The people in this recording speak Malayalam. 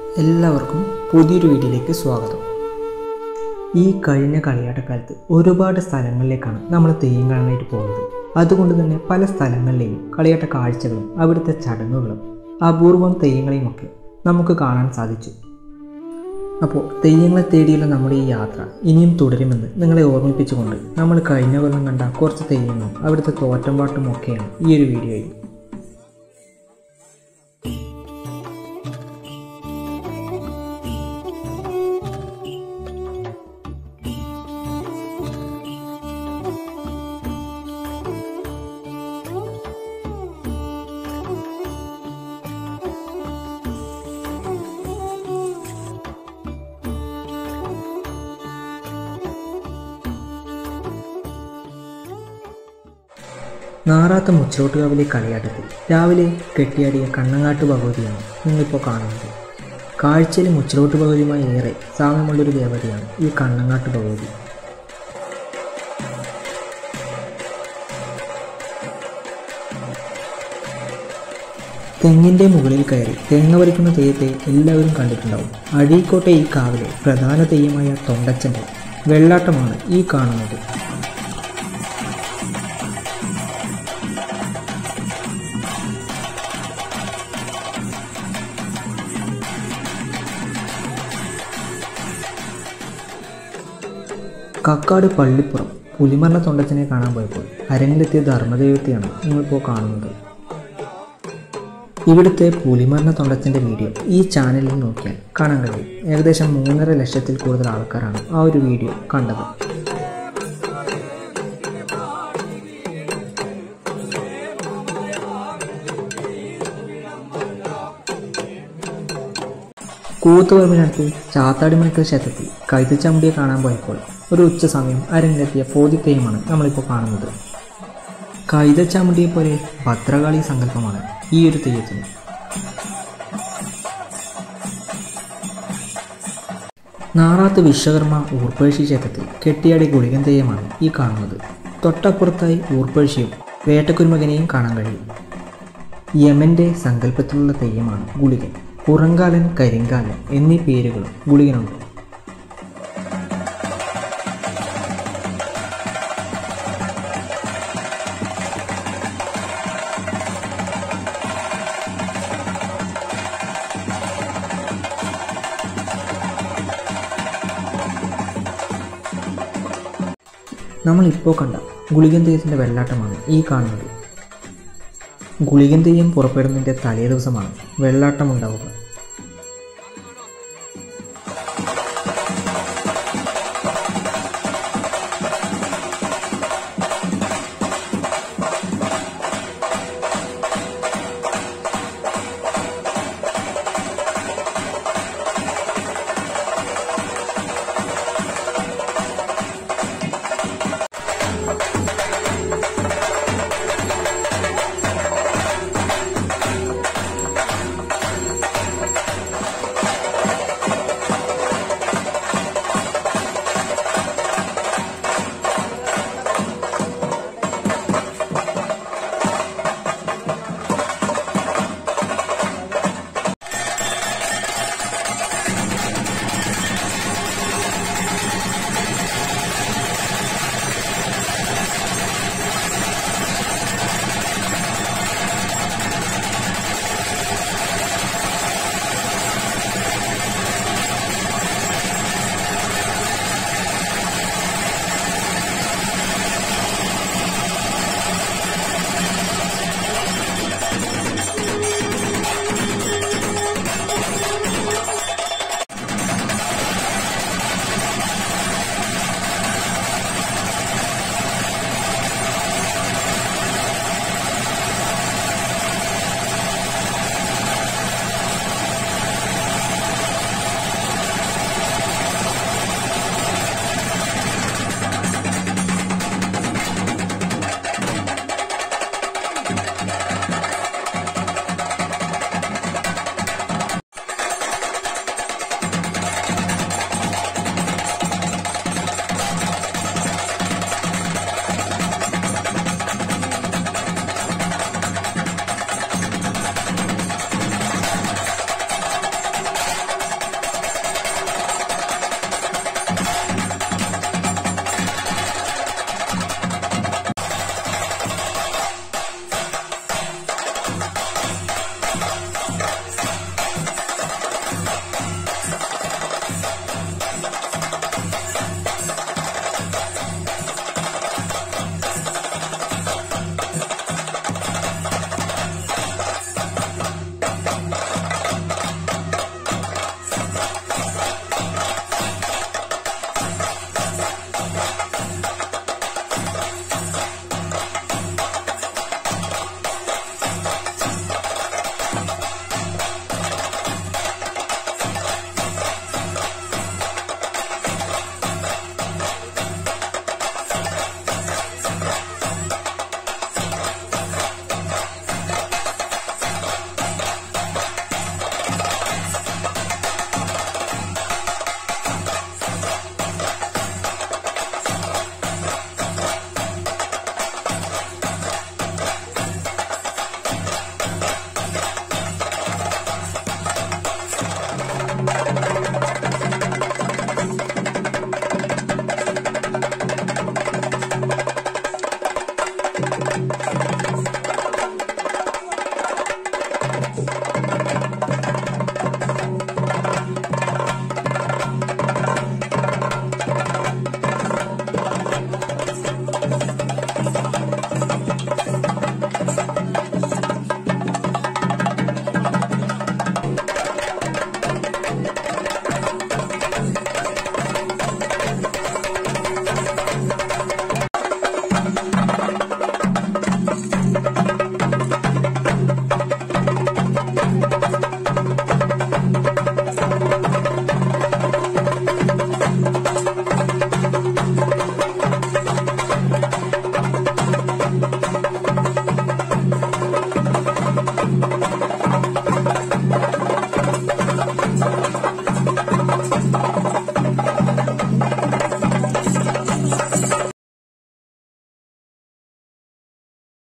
എല്ലാവർക്കും പുതിയൊരു വീഡിയോയിലേക്ക് സ്വാഗതം ഈ കഴിഞ്ഞ കളിയാട്ടക്കാലത്ത് ഒരുപാട് സ്ഥലങ്ങളിലേക്കാണ് നമ്മൾ തെയ്യം കാണാനായിട്ട് പോയത് അതുകൊണ്ട് തന്നെ പല സ്ഥലങ്ങളിലെയും കളിയാട്ട കാഴ്ചകളും അവിടുത്തെ ചടങ്ങുകളും അപൂർവം തെയ്യങ്ങളെയും ഒക്കെ നമുക്ക് കാണാൻ സാധിച്ചു അപ്പോൾ തെയ്യങ്ങളെ തേടിയുള്ള നമ്മുടെ ഈ യാത്ര ഇനിയും തുടരുമെന്ന് നിങ്ങളെ ഓർമ്മിപ്പിച്ചുകൊണ്ട് നമ്മൾ കഴിഞ്ഞ കൊല്ലം കണ്ട കുറച്ച് തെയ്യങ്ങളും അവിടുത്തെ തോറ്റംപാട്ടും ഒക്കെയാണ് ഈ ഒരു വീഡിയോയിൽ നാറാത്ത മുച്ചോട്ടുകാവിലെ കളിയാട്ടത്തിൽ രാവിലെ കെട്ടിയാടിയ കണ്ണങ്ങാട്ട് ഭഗവതിയാണ് നിങ്ങളിപ്പോൾ കാണുന്നത് കാഴ്ചയിൽ മുച്ചിലോട്ട് ഭഗവതിയുമായി ഏറെ സാമ്യമുള്ളൊരു ദേവതയാണ് ഈ കണ്ണങ്ങാട്ട് ഭഗവതി തെങ്ങിൻ്റെ മുകളിൽ കയറി തെങ്ങ് പറിക്കുന്ന തെയ്യത്തെ എല്ലാവരും കണ്ടിട്ടുണ്ടാവും അഴീക്കോട്ടെ ഈ കാവിലെ പ്രധാന തെയ്യമായ തൊണ്ടച്ചൻ്റെ വെള്ളാട്ടമാണ് ഈ കാണുന്നത് കക്കാട് പള്ളിപ്പുറം പുലിമരണ തൊണ്ടച്ചനെ കാണാൻ പോയപ്പോൾ അരങ്ങിലെത്തിയ ധർമ്മദൈവത്തെയാണ് നിങ്ങളിപ്പോൾ കാണുന്നത് ഇവിടുത്തെ പുലിമരണ തൊണ്ടച്ചൻ്റെ വീഡിയോ ഈ ചാനലിൽ നോക്കിയാൽ കാണാൻ കഴിയും ഏകദേശം മൂന്നര ലക്ഷത്തിൽ കൂടുതൽ ആൾക്കാരാണ് ആ ഒരു വീഡിയോ കണ്ടത് കൂത്തുപറമ്പിനടുത്ത് ചാത്താടിമണിക്കൽ ക്ഷേത്രത്തിൽ കൈത്തച്ചമുടിയെ കാണാൻ പോയപ്പോൾ ഒരു ഉച്ച സമയം അരങ്ങിലെത്തിയ പോതിത്തെയുമാണ് നമ്മളിപ്പോൾ കാണുന്നത് കൈതച്ചാമുണ്ടിയെ പോലെ ഭദ്രകാളി സങ്കല്പമാണ് ഈ ഒരു തെയ്യത്തിന് നാറാത്ത് വിശ്വകർമ്മ ഊർപ്പഴശ്ശി ക്ഷേത്രത്തിൽ കെട്ടിയാടി ഗുളികൻ തെയ്യമാണ് ഈ കാണുന്നത് തൊട്ടപ്പുറത്തായി ഊർപ്പഴശ്ശിയും വേട്ടക്കുരുമകനെയും കാണാൻ കഴിയും യമൻ്റെ സങ്കല്പത്തിലുള്ള തെയ്യമാണ് ഗുളികൻ പുറങ്കാലൻ കരിങ്കാലൻ എന്നീ പേരുകളും ഗുളികനുണ്ട് നമ്മളിപ്പോൾ കണ്ട ഗുളികൻ തെയ്യത്തിൻ്റെ വെള്ളാട്ടമാണ് ഈ കാണുന്നത് ഗുളികൻ തെയ്യം പുറപ്പെടുന്നതിൻ്റെ തലേ ദിവസമാണ് വെള്ളാട്ടം ഉണ്ടാവുക